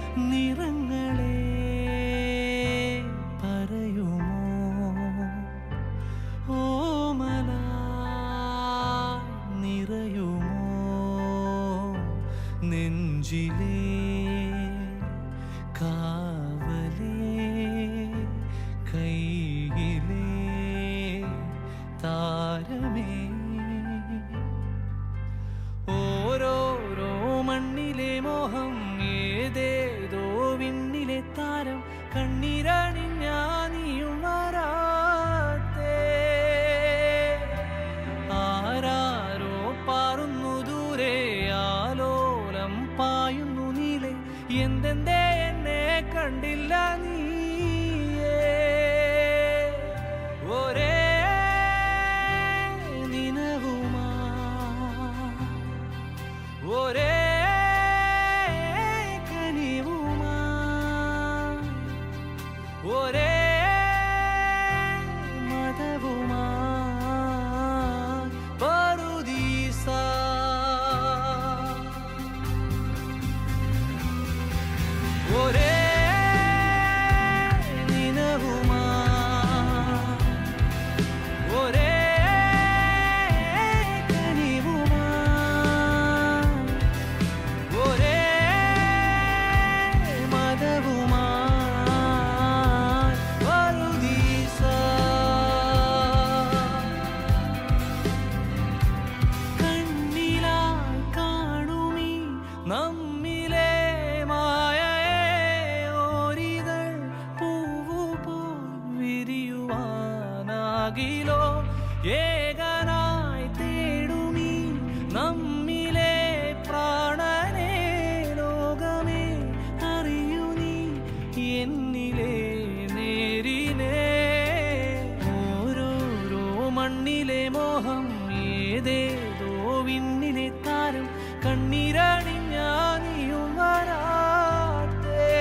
നിറങ്ങളെ പറയുമോ ഓമല നിറയുമോ നെഞ്ചിലേ കാവലേ കൈയിലേ താരമേ ഓരോരോ മണ്ണിലെ മോഹം ഏതേതോ വിണ്ണിലെ താരം കണ്ണീരണിഞ്ഞ നീയും വരാത്തേ ആരാരോ പാറുന്നു ദൂരെ ആലോലം പായുന്നു നീലെ എന്തെന്തേ എന്നെ കണ്ടില്ല നീയേ ഒരേ നിനവുമാ ഒരേ കനിവുമാ ഒരേ മതവുമാ പറുദീസ ഒരേ നിനവുമാ ഒരേ കനിവുമാ ഒരേ മതവുമാ പറുദീസ കണ്ണിലായി കാണുമീ നമ്മിലെ മായയെ ഓരിതൾ പൂവുപോൽ വിരിയുവാനാകിലോ ഏകനായി തേടുമീ നമ്മിലെ പ്രാണനെ ലോകമേ അറിയൂ നീ എന്നിലെ നേരിനെ ഓരോരോ മണ്ണിലെ മോഹം ഏതേതോ വിണ്ണിലെ താരം കണ്ണീരണിഞ്ഞ നീയും വരാത്തേ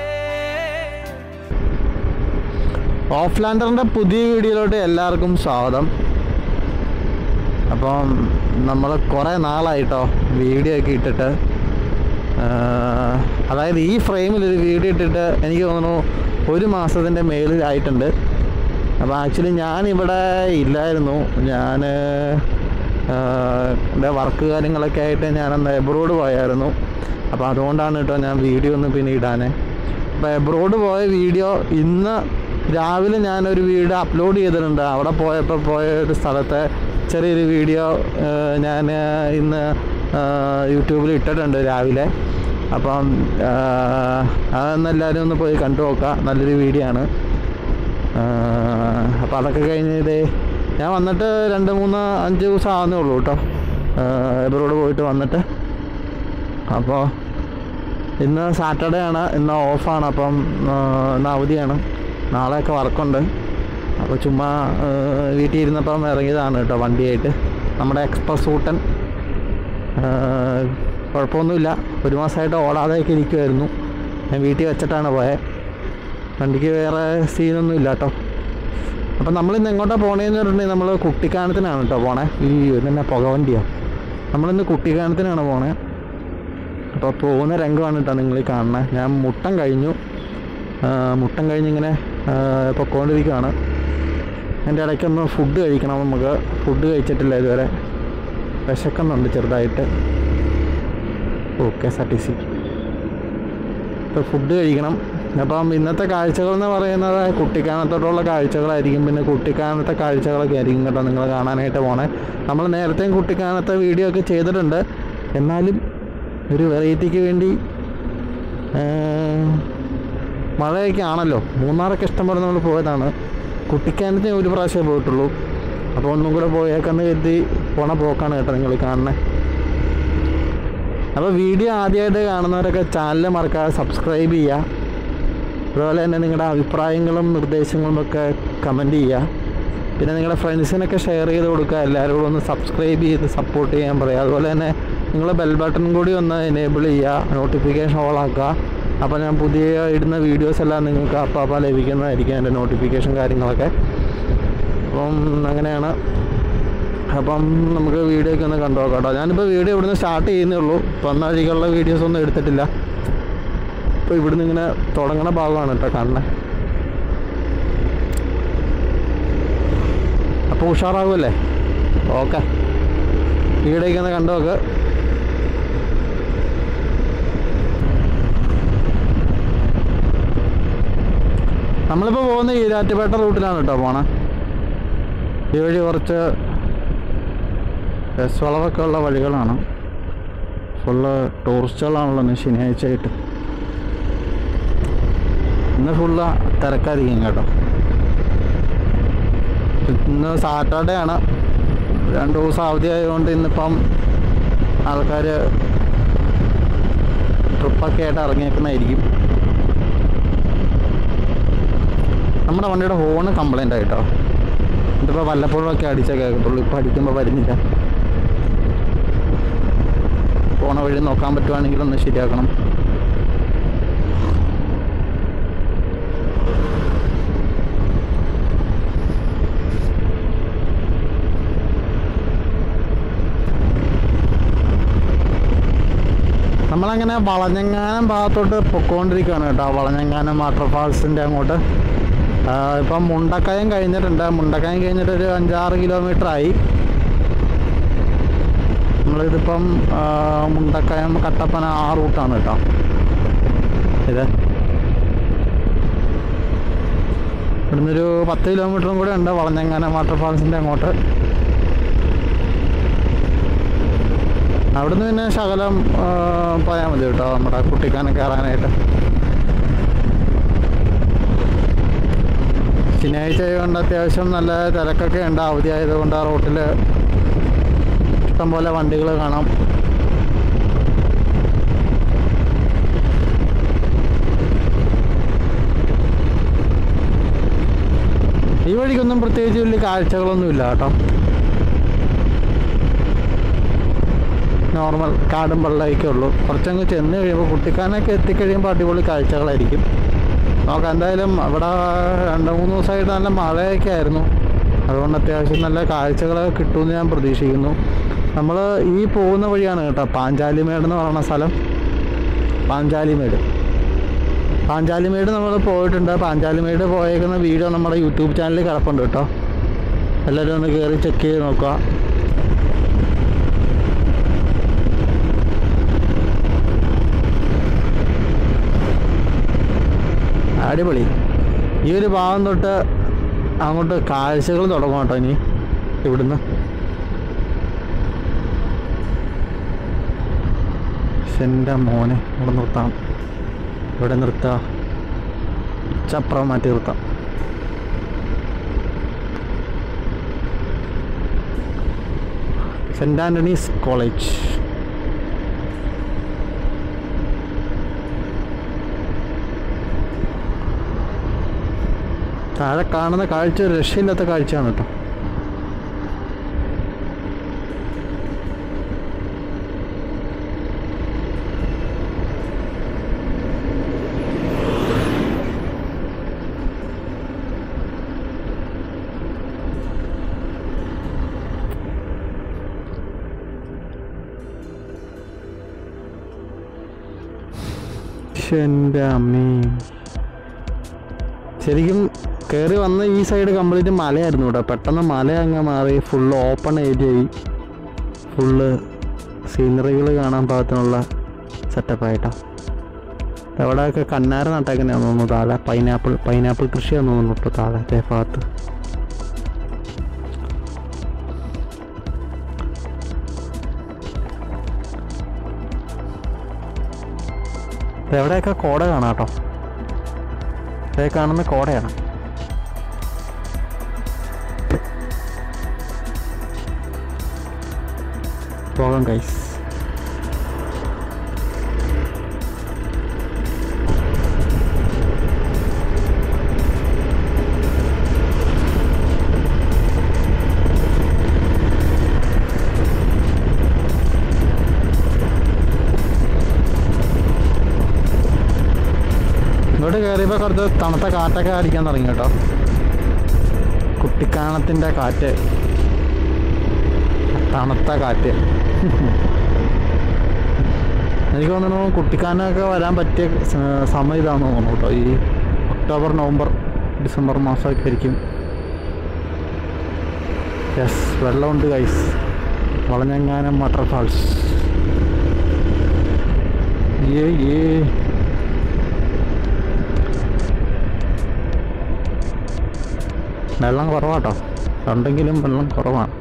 ഓഫ്ലാൻഡറിൻ്റെ പുതിയ വീഡിയോയിലോട്ട് എല്ലാവർക്കും സ്വാഗതം അപ്പം നമ്മൾ കുറേ നാളായിട്ടോ വീഡിയോ ഒക്കെ ഇട്ടിട്ട് ആഹ് അതായത് ഈ ഫ്രെയിമിൽ ഒരു വീഡിയോ ഇട്ടിട്ട് എനിക്ക് തോന്നുന്നു ഒരു മാസത്തിൻ്റെ മേളിലായിട്ടുണ്ട് അപ്പോൾ ആക്ച്വലി ഞാനിവിടെ ഇല്ലായിരുന്നു ഞാൻ എൻ്റെ വർക്ക് കാര്യങ്ങളൊക്കെ ആയിട്ട് ഞാനന്ന് എബ്രോഡ് പോയായിരുന്നു അപ്പോൾ അതുകൊണ്ടാണ് കേട്ടോ ഞാൻ വീഡിയോ ഒന്ന് പിന്നെ ഇടാനേ അപ്പോൾ എബ്രോഡ് പോയ വീഡിയോ ഇന്ന് രാവിലെ ഞാനൊരു വീഡിയോ അപ്ലോഡ് ചെയ്തിട്ടുണ്ട് അവിടെ പോയപ്പോൾ പോയ ഒരു സ്ഥലത്തെ ചെറിയൊരു വീഡിയോ ഞാൻ ഇന്ന് യൂട്യൂബിൽ ഇട്ടിട്ടുണ്ട് രാവിലെ അപ്പം അതൊന്ന് എല്ലാവരും ഒന്ന് പോയി കണ്ടു നോക്കാം നല്ലൊരു വീഡിയോ ആണ് അപ്പോൾ അതൊക്കെ കഴിഞ്ഞ് ഇതേ ഞാൻ വന്നിട്ട് രണ്ട് മൂന്ന് അഞ്ച് ദിവസം ആവുന്നേ ഉള്ളൂ കേട്ടോ എബ്രോഡ് പോയിട്ട് വന്നിട്ട് അപ്പോൾ ഇന്ന് സാറ്റർഡേ ആണ് ഇന്ന് ഓഫാണ് അപ്പം ആ, ഇന്ന് അവധിയാണ് നാളെയൊക്കെ വർക്കുണ്ട് അപ്പോൾ ചുമ്മാ ആ, വീട്ടിൽ ഇരുന്നപ്പം ഇറങ്ങിയതാണ് കേട്ടോ വണ്ടിയായിട്ട് നമ്മുടെ എക്സ്പ്രസ് ഊട്ടൻ ആ, കുഴപ്പമൊന്നുമില്ല ഒരു മാസമായിട്ട് ഓടാതെയൊക്കെ ഇരിക്കുമായിരുന്നു ഞാൻ വീട്ടിൽ വെച്ചിട്ടാണ് പോയത് വണ്ടിക്ക് വേറെ സീനൊന്നും ഇല്ല കേട്ടോ അപ്പം നമ്മളിന്ന് എങ്ങോട്ടാണ് പോണേന്ന് പറഞ്ഞിട്ടുണ്ടെങ്കിൽ നമ്മൾ കുട്ടിക്കാനത്തിനാണ് കേട്ടോ പോണേ ഈ ഇതെന്നെ പുകവണ്ടിയോ നമ്മളിന്ന് കുട്ടിക്കാനത്തിനാണ് പോണേ അപ്പോൾ പോകുന്ന രംഗമാണ് കേട്ടോ നിങ്ങൾ ഈ കാണുന്നത് ഞാൻ മുട്ടം കഴിഞ്ഞു ആ, മുട്ടം കഴിഞ്ഞിങ്ങനെ ആ, പൊക്കോണ്ടിരിക്കുകയാണ് എൻ്റെ ഇടയ്ക്കൊന്ന് ഫുഡ് കഴിക്കണം നമുക്ക് ഫുഡ് കഴിച്ചിട്ടില്ല ഇതുവരെ വിശക്കുന്നുണ്ട് ചെറുതായിട്ട് okay S R T C ഇപ്പോൾ ഫുഡ് കഴിക്കണം അപ്പം ഇന്നത്തെ കാഴ്ചകൾ എന്ന് പറയുന്നത് കുട്ടിക്കാനത്തോട്ടുള്ള കാഴ്ചകളായിരിക്കും പിന്നെ കുട്ടിക്കാനത്തെ കാഴ്ചകളൊക്കെ ആയിരിക്കും കേട്ടോ നിങ്ങൾ കാണാനായിട്ട് പോണേ നമ്മൾ നേരത്തെയും കുട്ടിക്കാനത്തെ വീഡിയോ ഒക്കെ ചെയ്തിട്ടുണ്ട് എന്നാലും ഒരു വെറൈറ്റിക്ക് വേണ്ടി ആ, മഴയൊക്കെ ആണല്ലോ മൂന്നാറൊക്കെ ഇഷ്ടംപോലെ നമ്മൾ പോയതാണ് കുട്ടിക്കാനത്തിന് ഒരു പ്രാവശ്യമേ പോയിട്ടുള്ളൂ അപ്പോൾ ഒന്നും കൂടെ പോയേക്കെന്ന് കരുതി പോണ പോക്കാണ് കേട്ടോ നിങ്ങൾ കാണുന്നത് അപ്പോൾ വീഡിയോ ആദ്യമായിട്ട് കാണുന്നവരൊക്കെ ചാനൽ മറക്കാതെ സബ്സ്ക്രൈബ് ചെയ്യുക അതുപോലെ തന്നെ നിങ്ങളുടെ അഭിപ്രായങ്ങളും നിർദ്ദേശങ്ങളും ഒക്കെ കമൻറ്റ് ചെയ്യുക പിന്നെ നിങ്ങളുടെ ഫ്രണ്ട്സിനൊക്കെ ഷെയർ ചെയ്ത് കൊടുക്കുക എല്ലാവരോടും ഒന്ന് സബ്സ്ക്രൈബ് ചെയ്ത് സപ്പോർട്ട് ചെയ്യാൻ പറയുക അതുപോലെ തന്നെ നിങ്ങൾ ബെൽ ബട്ടൺ കൂടി ഒന്ന് എനേബിൾ ചെയ്യുക നോട്ടിഫിക്കേഷൻ ഓൾ ആക്കുക അപ്പോൾ ഞാൻ പുതിയ ഇടുന്ന വീഡിയോസ് എല്ലാം നിങ്ങൾക്ക് അപ്പോൾ അപ്പോൾ ലഭിക്കുന്നതായിരിക്കും എൻ്റെ നോട്ടിഫിക്കേഷൻ കാര്യങ്ങളൊക്കെ അപ്പം അങ്ങനെയാണ് അപ്പം നമുക്ക് വീഡിയോ ഒക്കെ ഒന്ന് കണ്ടു നോക്കാം കേട്ടോ ഞാനിപ്പോൾ വീഡിയോ ഇവിടുന്ന് സ്റ്റാർട്ട് ചെയ്യുന്നേ ഉള്ളൂ വന്ന വഴിക്കുള്ള വീഡിയോസ് ഒന്നും എടുത്തിട്ടില്ല ഇപ്പോൾ ഇവിടുന്ന് ഇങ്ങനെ തുടങ്ങണ ഭാഗമാണ് കേട്ടോ കാണുന്നത് അപ്പോൾ ഉഷാറാകുമല്ലേ ഓക്കെ ഈടേക്ക് ഒന്ന് കണ്ടു നോക്ക് നമ്മളിപ്പോൾ പോകുന്ന ഈരാറ്റുപേട്ട റൂട്ടിലാണ് കേട്ടോ പോണേ ഈ വഴി കുറച്ച് ബസ് വളവൊക്കെ ഉള്ള വഴികളാണ് ഫുള്ള് ടൂറിസ്റ്റുകളാണല്ലോ ഇന്ന് ശനിയാഴ്ച ആയിട്ട് ഇന്ന് ഫുള്ള് തിരക്കായിരിക്കും കേട്ടോ ഇന്ന് സാറ്റർഡേ ആണ് രണ്ട് ദിവസം അവധി ആയതുകൊണ്ട് ഇന്നിപ്പം ആൾക്കാർ ട്രിപ്പൊക്കെ ആയിട്ട് ഇറങ്ങിയേക്കുന്നതായിരിക്കും നമ്മുടെ വണ്ടിയുടെ ഹോണ് കംപ്ലൈൻ്റ് ആയിട്ടോ ഇതിപ്പോൾ വല്ലപ്പോഴും ഒക്കെ അടിച്ചേ കേൾക്കത്തുള്ളൂ ഇപ്പോൾ അടിക്കുമ്പോൾ വരുന്നില്ല പോണ വഴി നോക്കാൻ പറ്റുവാണെങ്കിൽ ഒന്ന് ശരിയാക്കണം നമ്മളങ്ങനെ വളഞ്ഞങ്ങാനം ഭാഗത്തോട്ട് പൊക്കോണ്ടിരിക്കുകയാണ് കേട്ടോ വളഞ്ഞങ്ങാനം വാട്ടർഫാൾസിൻ്റെ അങ്ങോട്ട് ആ, ഇപ്പം മുണ്ടക്കയം കഴിഞ്ഞിട്ടുണ്ട് മുണ്ടക്കയം കഴിഞ്ഞിട്ട് ഒരു അഞ്ചാറ് കിലോമീറ്റർ ആയി നമ്മളിതിപ്പം ആ, മുണ്ടക്കയം കട്ടപ്പന ആ റൂട്ടാണ് കേട്ടോ ഇത് ഇവിടുന്ന് ഒരു പത്ത് കിലോമീറ്ററും കൂടെ ഉണ്ട് വളഞ്ഞങ്ങാനം വാട്ടർഫാൾസിൻ്റെ അങ്ങോട്ട് അവിടുന്ന് പിന്നെ ശകലം ആ, പോയാൽ മതി കേട്ടോ നമ്മുടെ കുട്ടിക്കാനം കയറാനായിട്ട് ശനിയാഴ്ച ആയതുകൊണ്ട് അത്യാവശ്യം നല്ല തിരക്കൊക്കെ ഉണ്ട് അവധി ആയതുകൊണ്ട് ആ റോട്ടിൽ ഇഷ്ടംപോലെ വണ്ടികൾ കാണാം ഈ വഴിക്കൊന്നും പ്രത്യേകിച്ച് വലിയ കാഴ്ചകളൊന്നുമില്ല കേട്ടോ നോർമൽ കാടും വെള്ളമൊക്കെ ഉള്ളൂ കുറച്ചങ്ങ് ചെന്ന് കഴിയുമ്പോൾ കുട്ടിക്കാനൊക്കെ എത്തിക്കഴിയുമ്പോൾ അടിപൊളി കാഴ്ചകളായിരിക്കും നമുക്ക് എന്തായാലും ഇവിടെ രണ്ട് മൂന്ന് ദിവസമായിട്ട് നല്ല മഴയൊക്കെ ആയിരുന്നു അതുകൊണ്ട് അത്യാവശ്യം നല്ല കാഴ്ചകളൊക്കെ കിട്ടുമെന്ന് ഞാൻ പ്രതീക്ഷിക്കുന്നു നമ്മൾ ഈ പോകുന്ന വഴിയാണ് കേട്ടോ പാഞ്ചാലിമേട് എന്ന് പറയുന്ന സ്ഥലം പാഞ്ചാലിമേട് പാഞ്ചാലിമേട് നമ്മൾ പോയിട്ടുണ്ട് പാഞ്ചാലിമേട് പോയേക്കുന്ന വീഡിയോ നമ്മുടെ യൂട്യൂബ് ചാനലിൽ കിടപ്പുണ്ട് കേട്ടോ എല്ലാവരും ഒന്ന് കയറി ചെക്ക് ചെയ്ത് നോക്കുക അടിപൊളി ഈ ഒരു ഭാഗം തൊട്ട് അങ്ങോട്ട് കാഴ്ചകൾ തുടങ്ങും കേട്ടോ ഇനി ഇവിടുന്ന് എൻ്റെ മോനെ ഇവിടെ നിർത്താം ഇവിടെ നിർത്താം ചപ്രം മാറ്റി നിർത്താം സെൻറ് ആൻ്റണീസ് കോളേജ് താഴെ കാണുന്ന കാഴ്ച ഒരു രക്ഷയില്ലാത്ത കാഴ്ചയാണ് കേട്ടോ എൻ്റെ അമ്മേ ശരിക്കും കയറി വന്ന ഈ സൈഡ് കംപ്ലീറ്റ് മലയായിരുന്നു കേട്ടോ പെട്ടെന്ന് മല അങ്ങ് മാറി ഫുള്ള് ഓപ്പൺ ഏരിയയായി ഫുള്ള് സീനറികൾ കാണാൻ പാകത്തിനുള്ള സെറ്റപ്പായിട്ടാ എവിടെയൊക്കെ കന്നാര നട്ടേക്കുന്നതാണെന്ന് തോന്നുന്നു താഴെ പൈനാപ്പിൾ പൈനാപ്പിൾ കൃഷിയാണെന്ന് തോന്നുന്നു കേട്ടോ താഴെ അതേ ഭാഗത്ത് എവിടെയൊക്കെ കോട കാണാം കേട്ടോ ഇതേ കാണുന്ന കോടയാണ് പോകാം കൈസ് ഇങ്ങോട്ട് കയറിയപ്പോൾ കുറച്ച് തണുത്ത കാറ്റൊക്കെ അടിക്കാൻ തുടങ്ങി കേട്ടോ കുട്ടിക്കാണത്തിൻ്റെ കാറ്റ് തണുത്ത കാറ്റ് എനിക്ക് തോന്നുന്നു കുട്ടിക്കാനൊക്കെ വരാൻ പറ്റിയ സ- സമയം ഇതാണെന്ന് തോന്നുന്നു കേട്ടോ ഈ ഒക്ടോബർ നവംബർ ഡിസംബർ മാസമൊക്കെ ആയിരിക്കും യെസ് വെള്ളമുണ്ട് ഗൈസ് വളഞ്ഞങ്ങാനം വാട്ടർഫാൾസ് ഏ ഏ വെള്ളം കുറവാട്ടോ ഉണ്ടെങ്കിലും വെള്ളം കുറവാണ്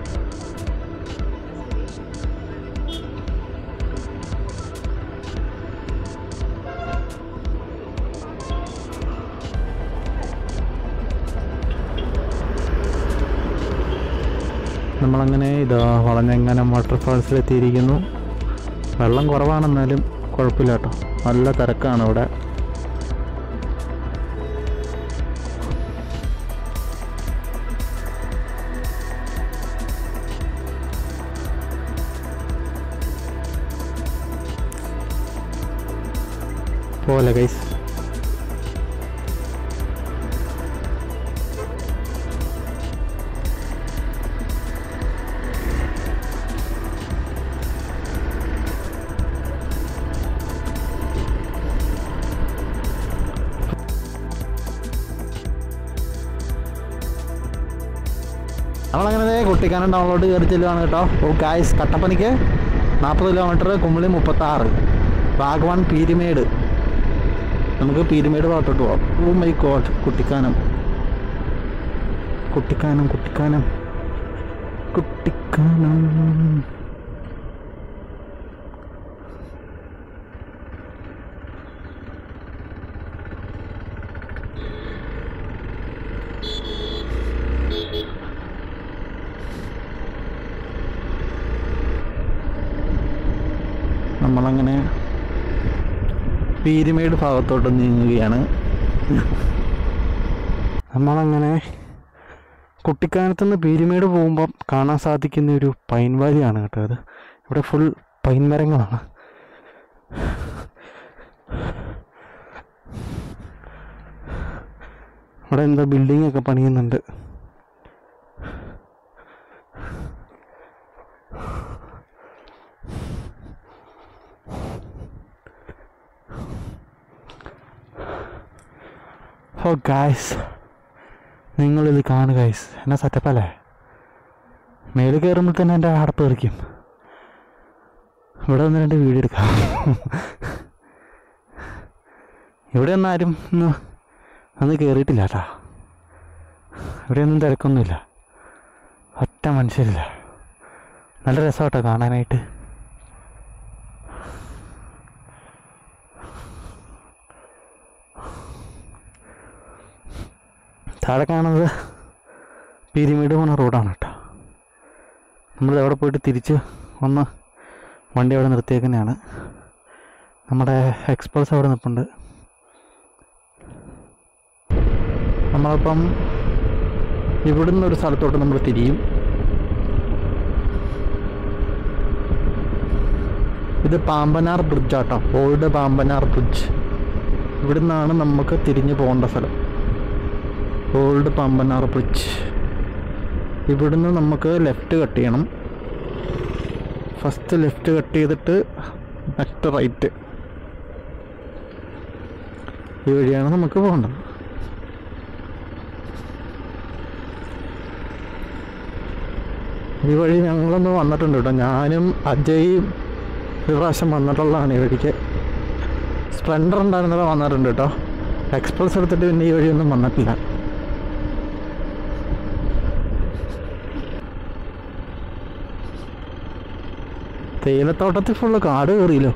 നമ്മളങ്ങനെ ഇതാ വളഞ്ഞങ്ങനം വാട്ടർഫാൾസിൽ എത്തിയിരിക്കുന്നു വെള്ളം കുറവാണെന്നാലും കുഴപ്പമില്ല കേട്ടോ നല്ല തിരക്കാണ് ഇവിടെ പോലെ ഗൈസ് നമ്മളങ്ങനെ ദേ കുട്ടിക്കാനം ഡൗൺലോഡ് കയറി ചെല്ലുവാണ് കേട്ടോ ഓ ഗായ്സ് കട്ടപ്പനയ്ക്ക് നാൽപ്പത് കിലോമീറ്റർ കുമിളി മുപ്പത്താറ് വാഗവാൻ പീരിമേട് നമുക്ക് പീരിമേട് ഭാഗത്തോട്ട് പോവാം oh my God Kuttikkanam Kuttikkanam Kuttikkanam Kuttikkanam നമ്മളങ്ങനെ പീരിമേട് ഭാഗത്തോട്ട് നീങ്ങുകയാണ് നമ്മളങ്ങനെ കുട്ടിക്കാനത്ത് നിന്ന് പീരിമേട് പോകുമ്പോൾ കാണാൻ സാധിക്കുന്ന ഒരു പൈൻ വാലിയാണ് കേട്ടോ അത് ഇവിടെ ഫുൾ പൈൻ മരങ്ങളാണ് ഇവിടെ എന്താ ബിൽഡിംഗ് ഒക്കെ പണിയുന്നുണ്ട് ഓ ഗായ്സ് നിങ്ങളിത് കാണുക ഗൈസ് എന്നാ സെറ്റപ്പല്ലേ മേളിൽ കയറുമ്പോൾ തന്നെ എൻ്റെ അടപ്പ് തെറിക്കും ഇവിടെ ഒന്ന് രണ്ട് വീഡിയോ എടുക്കാം ഇവിടെ ഒന്നും ആരും ഒന്ന് ഒന്ന് കയറിയിട്ടില്ല കേട്ടാ ഇവിടെയൊന്നും തിരക്കൊന്നുമില്ല ഒറ്റ മനുഷ്യരില്ല നല്ല രസമാട്ടോ കാണാനായിട്ട് താഴെ കാണുന്നത് പീരിമേട് പോണ റോഡാണ് കേട്ടോ നമ്മൾ അവിടെ പോയിട്ട് തിരിച്ച് ഒന്ന് വണ്ടി അവിടെ നിർത്തിയേക്കുന്നതാണ് നമ്മുടെ എക്സ്പ്രസ് അവിടെ നിൽപ്പുണ്ട് നമ്മളിപ്പം ഇവിടുന്ന് ഒരു സ്ഥലത്തോട്ട് നമ്മൾ തിരിയും ഇത് പാമ്പനാർ ബ്രിഡ്ജ് ആട്ടോ ഓൾഡ് പാമ്പനാർ ബ്രിഡ്ജ് ഇവിടുന്നാണ് നമുക്ക് തിരിഞ്ഞു പോകേണ്ട സ്ഥലം ഓൾഡ് പമ്പനാർ ബ്രിഡ്ജ് ഇവിടുന്ന് നമുക്ക് ലെഫ്റ്റ് കട്ട് ചെയ്യണം ഫസ്റ്റ് ലെഫ്റ്റ് കട്ട് ചെയ്തിട്ട് നെക്സ്റ്റ് റൈറ്റ് ഈ വഴിയാണ് നമുക്ക് പോകേണ്ടത് ഈ വഴി ഞങ്ങളൊന്ന് വന്നിട്ടുണ്ട് കേട്ടോ ഞാനും അജയും ഒരു പ്രാവശ്യം വന്നിട്ടുള്ളതാണ് ഈ വഴിക്ക് സ്പ്ലെൻഡർ ഉണ്ടായിരുന്നപ്പോൾ വന്നിട്ടുണ്ട് കേട്ടോ എക്സ്പ്രസ് എടുത്തിട്ട് പിന്നെ ഈ വഴിയൊന്നും വന്നിട്ടില്ല തേയിലത്തോട്ടത്തിൽ ഫുള്ള് കാട് കയറിയല്ലോ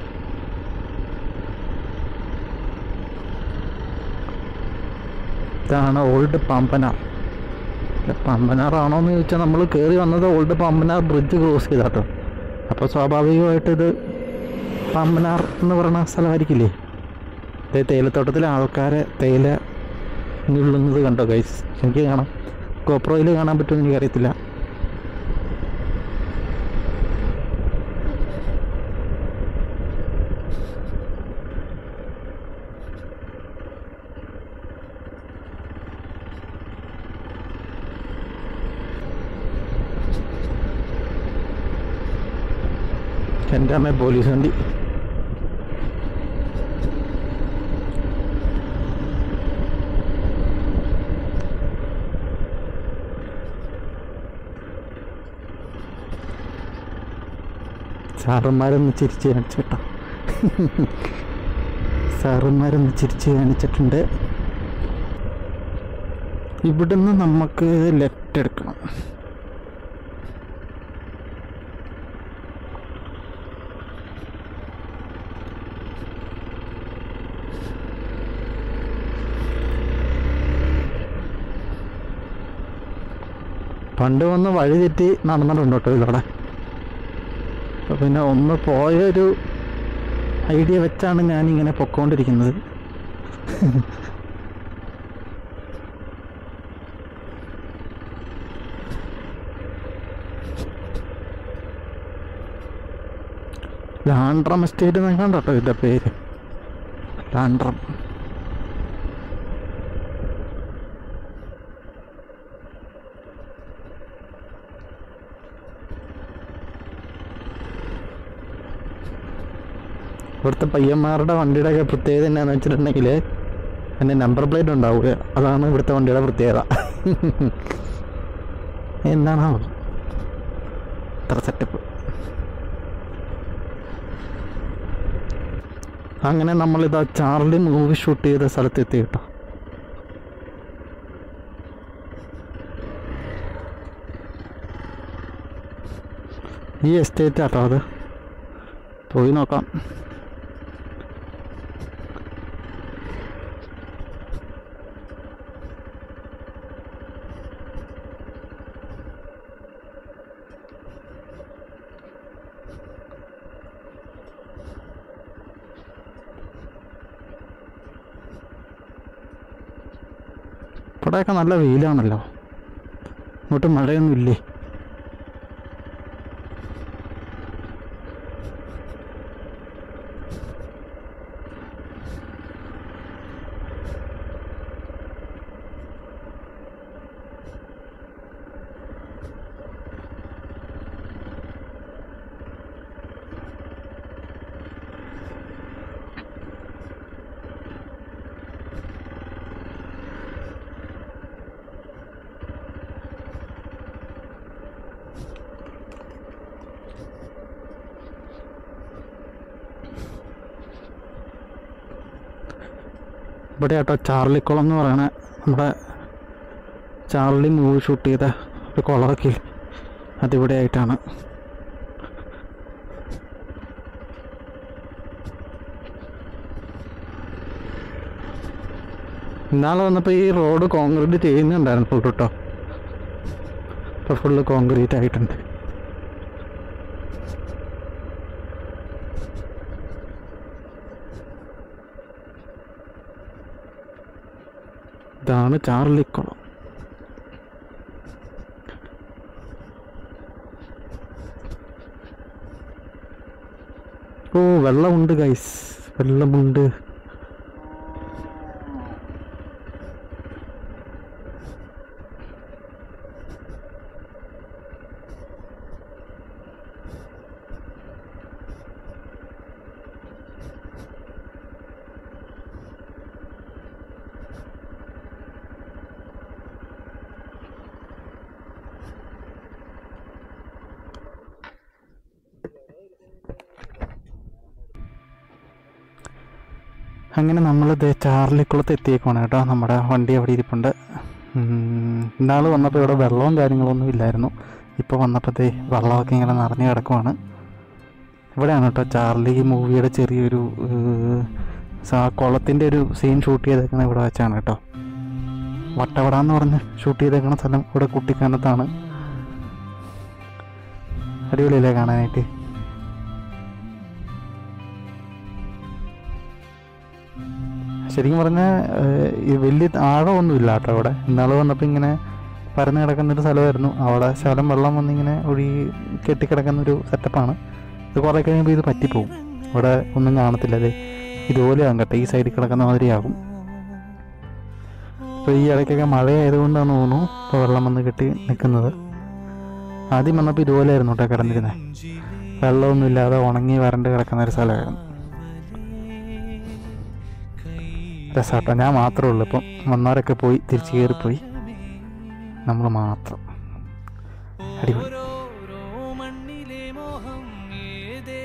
ഇതാണ് ഓൾഡ് പമ്പനാർ പമ്പനാറാണോ എന്ന് ചോദിച്ചാൽ നമ്മൾ കയറി വന്നത് ഓൾഡ് പമ്പനാർ ബ്രിഡ്ജ് ക്രോസ് ചെയ്താട്ടോ അപ്പോൾ സ്വാഭാവികമായിട്ട് ഇത് പമ്പനാർ എന്ന് പറയുന്ന സ്ഥലമായിരിക്കില്ലേ ദേ തേയിലത്തോട്ടത്തിലെ ആൾക്കാരെ തേയില നുള്ളുന്നത് കണ്ടോ ഗൈസ് എനിക്ക് കാണാം ഗോപ്രോയിൽ കാണാൻ പറ്റുമെന്ന് എനിക്കറിയത്തില്ല എൻ്റെ അമ്മ പോലീസ് വണ്ടി സാറന്മാരൊന്ന് ചിരിച്ച് കാണിച്ചു കേട്ടോ സാറന്മാരൊന്ന് ചിരിച്ച് കാണിച്ചിട്ടുണ്ട് ഇവിടുന്ന് നമുക്ക് ലെഫ്റ്റ് എടുക്കണം പണ്ട് വന്ന് വഴി തെറ്റി നടന്നിട്ടുണ്ട് കേട്ടോ ഇതിലൂടെ അപ്പോൾ പിന്നെ ഒന്ന് പോയൊരു ഐഡിയ വെച്ചാണ് ഞാനിങ്ങനെ പൊക്കോണ്ടിരിക്കുന്നത് ലാൻഡ്രം എസ്റ്റേറ്റ് എന്നൊക്കെ കേട്ടോ ഇതിൻ്റെ പേര് ലാൻഡ്രം ഇവിടുത്തെ പയ്യന്മാരുടെ വണ്ടിയുടെ ഒക്കെ പ്രത്യേകത എന്നാന്ന് വെച്ചിട്ടുണ്ടെങ്കിൽ അതിൻ്റെ നമ്പർ പ്ലേറ്റ് ഉണ്ടാവുക അതാണ് ഇവിടുത്തെ വണ്ടിയുടെ പ്രത്യേകത എന്താണോ ഇത്ര സെറ്റപ്പ് അങ്ങനെ നമ്മളിതാ ചാർലി മൂവി ഷൂട്ട് ചെയ്ത സ്ഥലത്തെത്തി കേട്ടോ ഈ എസ്റ്റേറ്റ് ആട്ടോ അത് പോയി നോക്കാം ഇവിടെയൊക്കെ നല്ല വെയിലാണല്ലോ ഇങ്ങോട്ട് മഴയൊന്നും ഇല്ലേ ഇവിടെ കേട്ടോ ചാർലിക്കുളം എന്ന് പറയണ നമ്മുടെ ചാർലി മൂവി ഷൂട്ട് ചെയ്ത ഒരു കുളമൊക്കെ ഇല്ലേ? അതിവിടെ ആയിട്ടാണ് ഇന്നാളെ വന്നപ്പോൾ ഈ റോഡ് കോൺക്രീറ്റ് ചെയ്യുന്നുണ്ടായിരുന്നു ഫുൾ കേട്ടോ ഇപ്പോൾ ഫുള്ള് കോൺക്രീറ്റ് ആയിട്ടുണ്ട് ഇതാണ് ചാർലിക്കുളം ഓ വെള്ളമുണ്ട് ഗൈസ് വെള്ളമുണ്ട് അങ്ങനെ നമ്മൾ ചാർലിക്കുളത്ത് എത്തിയേക്കുവാണ് കേട്ടോ നമ്മുടെ വണ്ടി അവിടെ ഇരിപ്പുണ്ട് ഇന്നാൾ വന്നപ്പോൾ ഇവിടെ വെള്ളവും കാര്യങ്ങളൊന്നും ഇല്ലായിരുന്നു ഇപ്പോൾ വന്നപ്പോൾ ദേ വെള്ളമൊക്കെ ഇങ്ങനെ നിറഞ്ഞു കിടക്കുവാണ് ഇവിടെയാണ് കേട്ടോ ചാർലി മൂവിയുടെ ചെറിയൊരു ഏഹ്, സാ- കുളത്തിൻ്റെ ഒരു സീൻ ഷൂട്ട് ചെയ്തേക്കുന്നത് ഇവിടെ വെച്ചാണ് കേട്ടോ വട്ടവട എന്ന് പറഞ്ഞ് ഷൂട്ട് ചെയ്തേക്കുന്ന സ്ഥലം ഇവിടെ കുട്ടിക്കാനത്താണ് അടിപൊളിയല്ലേ കാണാനായിട്ട് ശരിക്കും പറഞ്ഞാൽ ഈ വലിയ ആഴമൊന്നുമില്ല കേട്ടോ അവിടെ ഇന്നാൾ വന്നപ്പോൾ ഇങ്ങനെ പരന്ന് കിടക്കുന്നൊരു സ്ഥലമായിരുന്നു അവിടെ ശകലം വെള്ളം വന്നിങ്ങനെ ഒഴുകി കെട്ടിക്കിടക്കുന്നൊരു സെറ്റപ്പാണ് ഇത് കുറേ കഴിയുമ്പോൾ ഇത് പറ്റിപ്പോവും ഇവിടെ ഒന്നും കാണത്തില്ല അതെ ഇതുപോലെയാകും കേട്ടോ ഈ സൈഡിൽ കിടക്കുന്ന മാതിരിയാകും ഇപ്പോൾ ഈ ഇടയ്ക്കൊക്കെ മഴയായതുകൊണ്ടാണ് തോന്നുന്നു ഇപ്പോൾ വെള്ളം വന്ന് കെട്ടി നിൽക്കുന്നത് ആദ്യം വന്നപ്പോൾ ഇതുപോലെയായിരുന്നു കേട്ടോ കിടന്നിരുന്നത് വെള്ളമൊന്നുമില്ലാതെ ഉണങ്ങി വരണ്ട് കിടക്കുന്ന ഒരു സ്ഥലമായിരുന്നു രസാട്ടോ ഞാൻ മാത്രമേ ഉള്ളൂ ഇപ്പം വന്നവരൊക്കെ പോയി തിരിച്ചു കയറിപ്പോയി നമ്മൾ മാത്രം അടിപൊളി ഓരോരോ മണ്ണിലെ മോഹം ഏതേ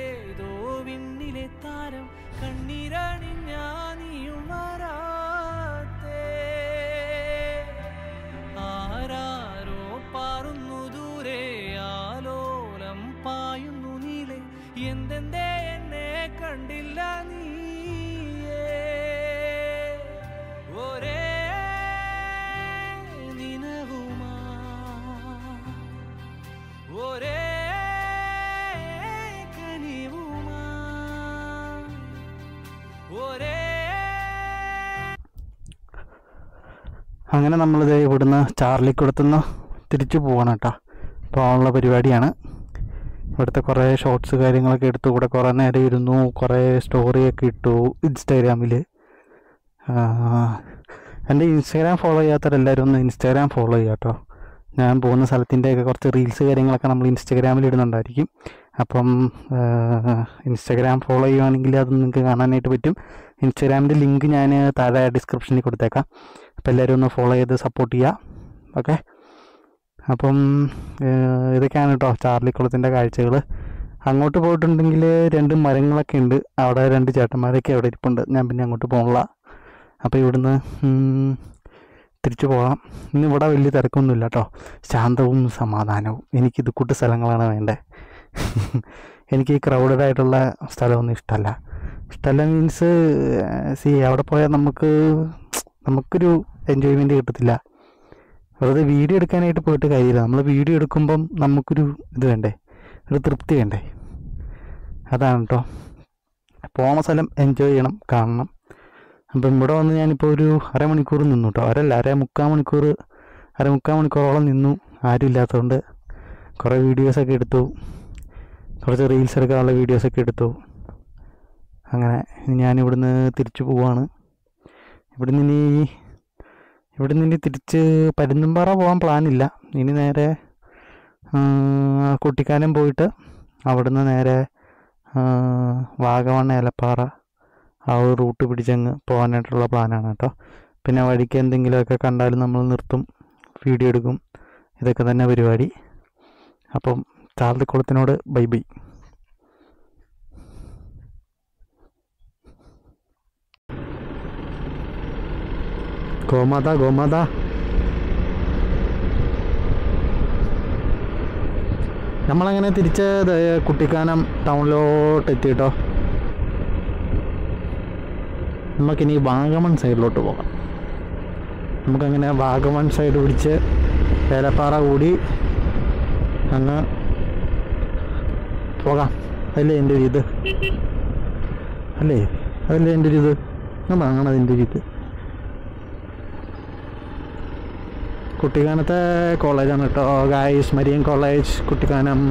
ഒരേ അങ്ങനെ നമ്മളിത് ഇവിടുന്ന് ചാർലിക്കുളത്തുനിന്ന് തിരിച്ചു പോവാണ് കേട്ടോ പോകാനുള്ള പരിപാടിയാണ് ഇവിടുത്തെ കുറേ ഷോർട്സ് കാര്യങ്ങളൊക്കെ എടുത്തു കൂടെ കുറേ നേരം ഇരുന്നു കുറേ സ്റ്റോറിയൊക്കെ ഇട്ടു ഇൻസ്റ്റാഗ്രാമിൽ എൻ്റെ ഇൻസ്റ്റാഗ്രാം ഫോളോ ചെയ്യാത്തവരെല്ലാവരും ഒന്ന് ഇൻസ്റ്റാഗ്രാം ഫോളോ ചെയ്യുക കേട്ടോ ഞാൻ പോകുന്ന സ്ഥലത്തിൻ്റെയൊക്കെ കുറച്ച് റീൽസ് കാര്യങ്ങളൊക്കെ നമ്മൾ ഇൻസ്റ്റാഗ്രാമിൽ ഇടുന്നുണ്ടായിരിക്കും അപ്പം ഇൻസ്റ്റാഗ്രാം ഫോളോ ചെയ്യുവാണെങ്കിൽ അത് നിങ്ങൾക്ക് കാണാനായിട്ട് പറ്റും ഇൻസ്റ്റാഗ്രാമിൻ്റെ ലിങ്ക് ഞാൻ താഴെ ഡിസ്ക്രിപ്ഷനിൽ കൊടുത്തേക്കാം അപ്പോൾ എല്ലാവരും ഒന്ന് ഫോളോ ചെയ്ത് സപ്പോർട്ട് ചെയ്യുക ഓക്കെ അപ്പം ഏഹ്, ഇതൊക്കെയാണ് കേട്ടോ ചാർലിക്കുളത്തിൻ്റെ കാഴ്ചകൾ അങ്ങോട്ട് പോയിട്ടുണ്ടെങ്കിൽ രണ്ട് മരങ്ങളൊക്കെ ഉണ്ട് അവിടെ രണ്ട് ചേട്ടന്മാരൊക്കെ അവിടെ ഇരിപ്പുണ്ട് ഞാൻ പിന്നെ അങ്ങോട്ട് പോകണില്ല അപ്പോൾ ഇവിടുന്ന് ഉം, തിരിച്ചു പോകാം ഇന്ന് ഇവിടെ വലിയ തിരക്കൊന്നുമില്ല കേട്ടോ ശാന്തവും സമാധാനവും എനിക്ക് ഇത് കൂട്ട് സ്ഥലങ്ങളാണ് വേണ്ടത് എനിക്ക് ഈ ക്രൗഡഡ് ആയിട്ടുള്ള സ്ഥലമൊന്നും ഇഷ്ടമല്ല ഇഷ്ടമല്ല മീൻസ് സി അവിടെ പോയാൽ നമുക്ക് നമുക്കൊരു എൻജോയ്മെൻറ്റ് കിട്ടത്തില്ല വെറുതെ വീഡിയോ എടുക്കാനായിട്ട് പോയിട്ട് കാര്യമില്ല നമ്മൾ വീഡിയോ എടുക്കുമ്പം നമുക്കൊരു ഇത് വേണ്ടേ ഒരു തൃപ്തി വേണ്ടേ അതാണ് കേട്ടോ പോണ സ്ഥലം എൻജോയ് ചെയ്യണം കാണണം അപ്പം ഇവിടെ വന്ന് ഞാനിപ്പോൾ ഒരു അരമണിക്കൂർ നിന്നു കേട്ടോ അരല്ല അര മുക്കാൽ മണിക്കൂർ അര മുക്കാൽ മണിക്കൂറോളം നിന്നു ആരും ഇല്ലാത്തതുകൊണ്ട് കുറേ വീഡിയോസൊക്കെ എടുത്തു കുറച്ച് റീൽസ് എടുക്കാനുള്ള വീഡിയോസൊക്കെ എടുത്തു അങ്ങനെ ഇനി ഞാൻ ഇവിടുന്ന് തിരിച്ചു പോവാണ് ഇവിടുന്ന് ഇനി ഇവിടുന്ന് ഇനി തിരിച്ച് പരുന്തുംപാറ പോകാൻ പ്ലാനില്ല ഇനി നേരെ ആ, കുട്ടിക്കാനം പോയിട്ട് അവിടുന്ന് നേരെ ആ, വാഗമൺ ഏലപ്പാറ ആ ഒരു റൂട്ട് പിടിച്ചങ്ങ് പോകാനായിട്ടുള്ള പ്ലാനാണ് കേട്ടോ പിന്നെ വഴിക്ക് എന്തെങ്കിലുമൊക്കെ കണ്ടാലും നമ്മൾ നിർത്തും വീഡിയോ എടുക്കും ഇതൊക്കെ തന്നെ പരിപാടി അപ്പം ചാർലിക്കുളത്തിനോട് ബൈ ബൈ ഗോമാത ഗോമാത നമ്മളങ്ങനെ തിരിച്ച് ദേ കുട്ടിക്കാനം ടൗണിലോട്ട് എത്തി കേട്ടോ നമുക്കിനി വാഗമൺ സൈഡിലോട്ട് പോകാം നമുക്കങ്ങനെ വാഗമൺ സൈഡ് പിടിച്ച് ഏലപ്പാറ കൂടി അങ്ങ് പോകാം അതല്ലേ എൻ്റെ ഒരു ഇത് അല്ലേ അതല്ലേ എൻ്റെ ഒരു ഇത് അതാണ് അതിൻ്റെ ഒരു ഇത് കുട്ടിക്കാനത്തെ കോളേജാണ് കേട്ടോ ഗായ്സ് മരിയൻ കോളേജ് കുട്ടിക്കാനം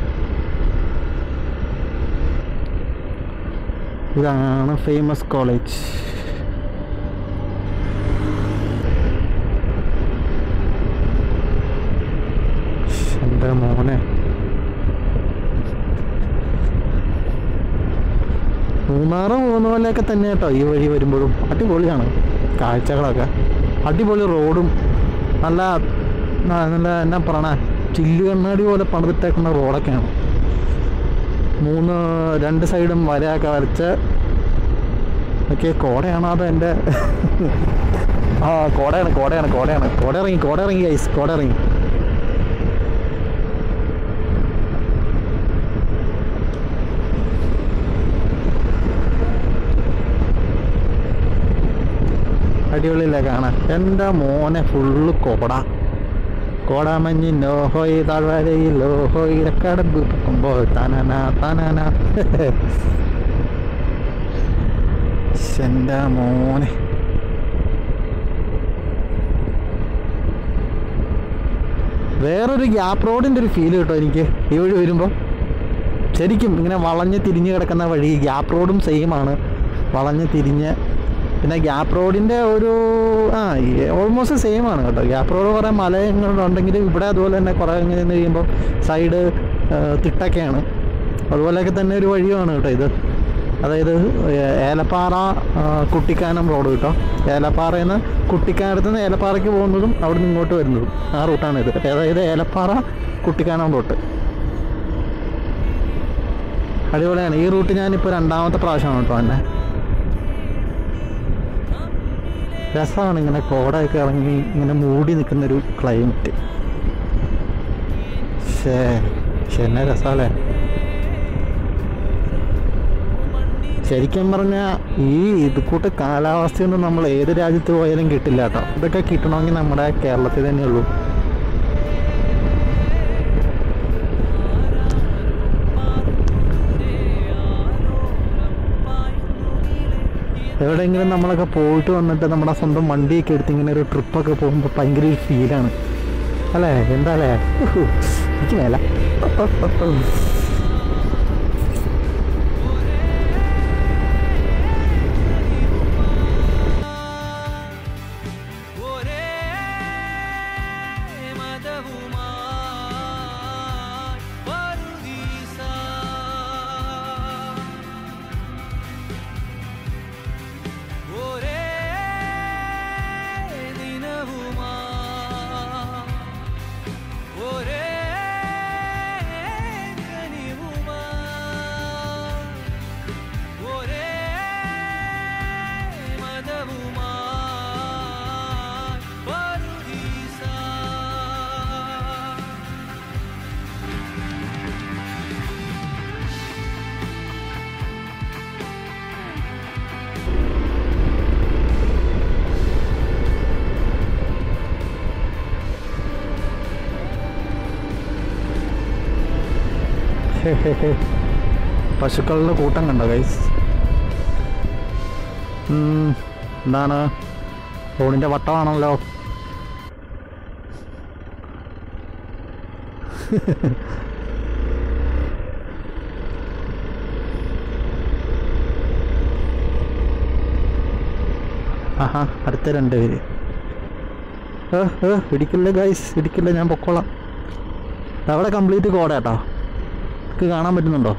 ഇതാണ് ഫേമസ് കോളേജ് എൻ്റെ മോനെ മൂന്നാറ് പോകുന്ന പോലെയൊക്കെ തന്നെ കേട്ടോ ഈ വഴി വരുമ്പോഴും അടിപൊളിയാണ് കാഴ്ചകളൊക്കെ അടിപൊളി റോഡും നല്ല ന- നല്ല എന്നാ പറയണ ചില്ലു കണ്ണാടി പോലെ പണിതിട്ടേക്കുന്ന റോഡൊക്കെയാണ് മൂന്ന് രണ്ട് സൈഡും വരയൊക്കെ വരച്ച് ഒക്കെ കോടയാണോ അതോ എൻ്റെ ആ കോടയാണ് കോടയാണ് കോടയാണ് കോട ഇറങ്ങി കോട ഇറങ്ങി ഐസ് കോട ഇറങ്ങി അടിപൊളിയല്ലേ കാണാൻ എൻ്റെ മോനെ ഫുള്ള് കോട കോടാമഞ്ഞിന്നോ ഹോയ് താഴ്വരയിലോ ഹോയ് കടമ്പ് പൊക്കുമ്പോൾ തനന തനന എൻ്റെ മോനെ വേറൊരു ഗ്യാപ്പ് റോഡിൻ്റെ ഒരു ഫീൽ കിട്ടോ എനിക്ക് ഈ വഴി വരുമ്പോൾ ശരിക്കും ഇങ്ങനെ വളഞ്ഞ് തിരിഞ്ഞ് കിടക്കുന്ന വഴി ഗ്യാപ്പ് റോഡും സെയിം ആണ് വളഞ്ഞ് തിരിഞ്ഞ് പിന്നെ ഗ്യാപ്പ് റോഡിൻ്റെ ഒരു ആ ഓൾമോസ്റ്റ് സെയിം ആണ് കേട്ടോ ഗ്യാപ്പ് റോഡ് കുറേ മലങ്ങളുണ്ടെങ്കിലും ഇവിടെ അതുപോലെ തന്നെ കുറേ ഇങ്ങനെ നിന്ന് കഴിയുമ്പോൾ സൈഡ് തിട്ടൊക്കെയാണ് അതുപോലെയൊക്കെ തന്നെ ഒരു വഴിയാണ് കേട്ടോ ഇത് അതായത് ഏ- ഏലപ്പാറ ആ, കുട്ടിക്കാനം റോഡ് കേട്ടോ ഏലപ്പാറയിൽ നിന്ന് കുട്ടിക്കാനത്ത് നിന്ന് ഏലപ്പാറയ്ക്ക് പോകുന്നതും അവിടെ നിന്ന് ഇങ്ങോട്ട് വരുന്നതും ആ റൂട്ടാണ് ഇത് അതായത് ഏലപ്പാറ കുട്ടിക്കാനം റൂട്ട് അടിപൊളിയാണ് ഈ റൂട്ട് ഞാനിപ്പോൾ രണ്ടാമത്തെ പ്രാവശ്യമാണ് കേട്ടോ തന്നെ രസമാണ് ഇങ്ങനെ കോടയൊക്കെ ഇറങ്ങി ഇങ്ങനെ മൂടി നിൽക്കുന്നൊരു ക്ലൈമറ്റ് ശേ പക്ഷെ എന്നെ രസമല്ലേ ശരിക്കും പറഞ്ഞാൽ ഈ ഇത് കൂട്ട് കാലാവസ്ഥയൊന്നും നമ്മൾ ഏത് രാജ്യത്ത് പോയാലും കിട്ടില്ല കേട്ടോ ഇതൊക്കെ കിട്ടണമെങ്കിൽ നമ്മുടെ കേരളത്തിൽ തന്നെയുള്ളൂ എവിടെയെങ്കിലും നമ്മളൊക്കെ പോയിട്ട് വന്നിട്ട് നമ്മുടെ സ്വന്തം വണ്ടിയൊക്കെ എടുത്ത് ഇങ്ങനെ ഒരു ട്രിപ്പൊക്കെ പോകുമ്പോൾ ഭയങ്കര ഒരു ഫീലാണ് അല്ലേ എന്താ അല്ലേ ഉഹു, എനിക്ക് മേല ഒരേ മതവുമായി പറുദീസ ഒരേ ദിനവുമായി ഒരേ കനിവുമായി ഒരേ മതവുമായി പറുദീസ പശുക്കളുടെ കൂട്ടം കണ്ടോ ഗൈസ് എന്താണ് റോഡിൻ്റെ വട്ടമാണല്ലോ ആഹാ അടുത്ത രണ്ട് പേര് ഏ ഏ ഇടിക്കില്ല ഗൈസ് ഇടിക്കില്ല ഞാൻ പൊക്കോളാം അവിടെ കംപ്ലീറ്റ് കോടയാട്ടോ നിങ്ങൾക്ക് കാണാൻ പറ്റുന്നുണ്ടോ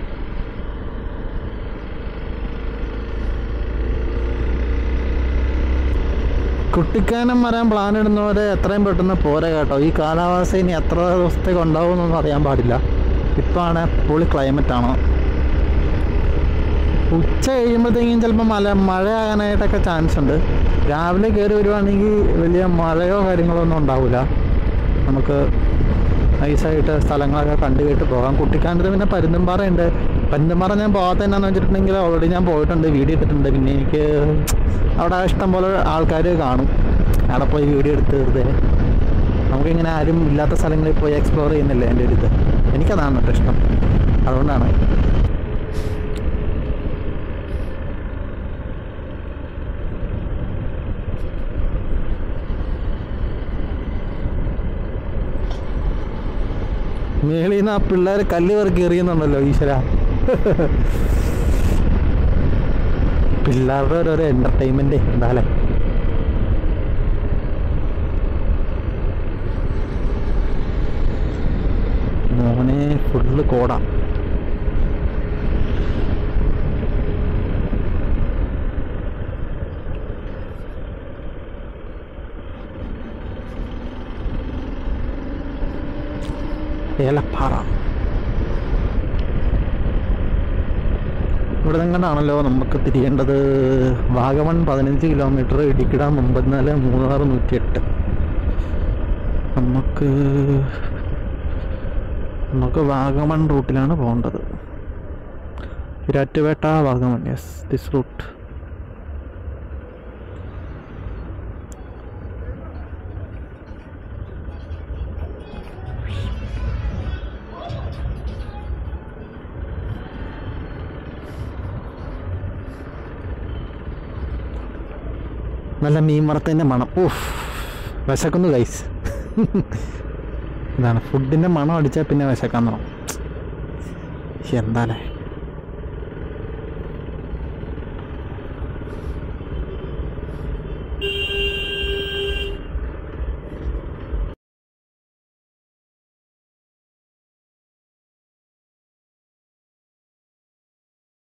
കുട്ടിക്കാനം വരാൻ പ്ലാൻ ഇടുന്നവരെ എത്രയും പെട്ടെന്ന് പോരെ കേട്ടോ ഈ കാലാവസ്ഥ ഇനി എത്ര ദിവസത്തേക്ക് ഉണ്ടാവുമെന്നൊന്നും അറിയാൻ പാടില്ല ഇപ്പം ആണ് പൊളി ക്ലൈമറ്റ് ആണ് ഉച്ച കഴിയുമ്പോഴത്തേക്കും ചിലപ്പോൾ മല മഴ ആകാനായിട്ടൊക്കെ ചാൻസ് ഉണ്ട് രാവിലെ കയറി വരുവാണെങ്കിൽ വലിയ മഴയോ കാര്യങ്ങളോ ഒന്നും ഉണ്ടാവില്ല നമുക്ക് നൈസായിട്ട് സ്ഥലങ്ങളൊക്കെ കണ്ടു കേട്ട് പോകാം കുട്ടിക്കാനത്ത് പിന്നെ പരുന്തുംപാറ ഉണ്ട് പരുന്തുംപാറ ഞാൻ പോകാത്ത എന്നാന്ന് വെച്ചിട്ടുണ്ടെങ്കിൽ ഓൾറെഡി ഞാൻ പോയിട്ടുണ്ട് വീഡിയോ എടുത്തിട്ടുണ്ട് പിന്നെ എനിക്ക് അവിടെ ഇഷ്ടം പോലെ ആൾക്കാർ കാണും അവിടെ പോയി വീഡിയോ എടുത്ത് വെറുതെ നമുക്കിങ്ങനെ ആരും ഇല്ലാത്ത സ്ഥലങ്ങളിൽ പോയി എക്സ്പ്ലോർ ചെയ്യുന്നില്ല എൻ്റെ ഒരു ഇത് എനിക്കതാണ് കേട്ടോ ഇഷ്ടം അതുകൊണ്ടാണ് മേളിൽ നിന്ന് ആ പിള്ളേർ കല്ല് പെറുക്കി എറിയുന്നുണ്ടല്ലോ ഈശ്വര പിള്ളേരുടെ ഓരോരോ എന്റർടൈൻമെന്റ് എന്താല്ലേ മോനെ ഫുള്ള് കോട ഏലപ്പാറ ഇവിടെ നിങ്ങണ്ടാണല്ലോ നമുക്ക് തിരിയേണ്ടത് വാഗമൺ പതിനഞ്ച് കിലോമീറ്റർ ഇടുക്കി ഡാം മുമ്പത്തിനാല് മൂന്നാറ് നൂറ്റിയെട്ട് നമുക്ക് നമുക്ക് വാഗമൺ റൂട്ടിലാണ് പോകേണ്ടത് Erattupetta Vagamon yes this route നല്ല മീൻ വറുത്തതിൻ്റെ മണം ഊഫ് വിശക്കുന്നു ഗൈസ് ഇതാണ് ഫുഡിൻ്റെ മണം അടിച്ചാൽ പിന്നെ വിശക്കാൻ തുടങ്ങും എന്താലേ